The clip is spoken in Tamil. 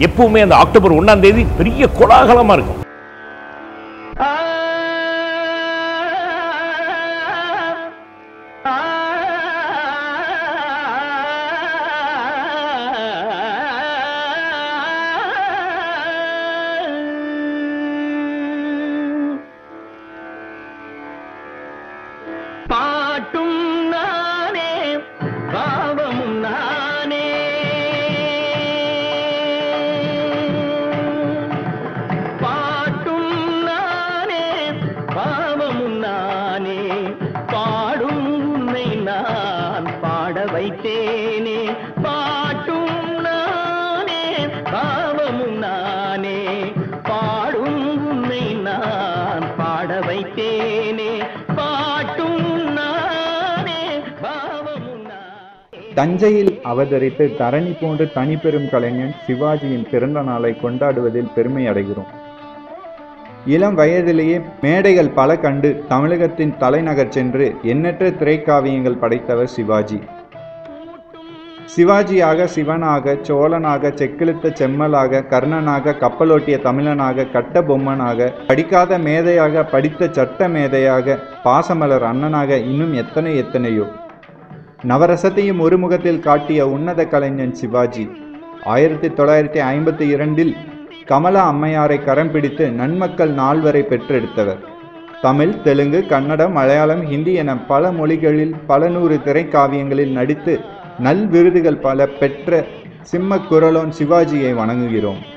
எப்பவுமே அந்த அக்டோபர் ஒண்ணாம் தேதி பெரிய கோலாகலமா இருக்கும் பாட்டும் நானே பாவமும் நானே பாட்டும் நானே பாவமும் நானே பாடும் உன்னை நான் பாட வைத்தேனே பாட்டும் நானே பாவமும் நானே பாடும் உன்னை நான் பாட வைத்தேனே பாட்டும் நானே பாவமும் நானே தஞ்சையில் அவதரித்து தரணி போன்று தனிப்பெரும் கலைஞன் சிவாஜியின் பிறந்த நாளை கொண்டாடுவதில் பெருமை அடைகிறோம் இளம் வயதிலேயே மேடைகள் பல கண்டு தமிழகத்தின் தலைநகர் சென்று எண்ணற்ற திரைக்காவியங்கள் படைத்தவர் சிவாஜி சிவாஜியாக சிவனாக சோழனாக செக்கிழுத்த செம்மலாக கர்ணனாக கப்பலோட்டிய தமிழனாக கட்ட பொம்மனாக படிக்காத மேதையாக படித்த சட்ட மேதையாக பாசமலர் அண்ணனாக இன்னும் எத்தனை எத்தனையோ நவரசத்தையும் ஒரு முகத்தில் காட்டிய உன்னத கலைஞன் சிவாஜி ஆயிரத்தி தொள்ளாயிரத்தி ஐம்பத்தி இரண்டில் கமலா அம்மையாரை கரம் பிடித்து நன்மக்கள் நால்வரை பெற்றெடுத்தவர் தமிழ் தெலுங்கு கன்னடம் மலையாளம் ஹிந்தி என பல மொழிகளில் பல நூறு திரைக்காவியங்களில் நடித்து நல் விருதுகள் பல பெற்ற சிம்ம குரலோன் சிவாஜியை வணங்குகிறோம்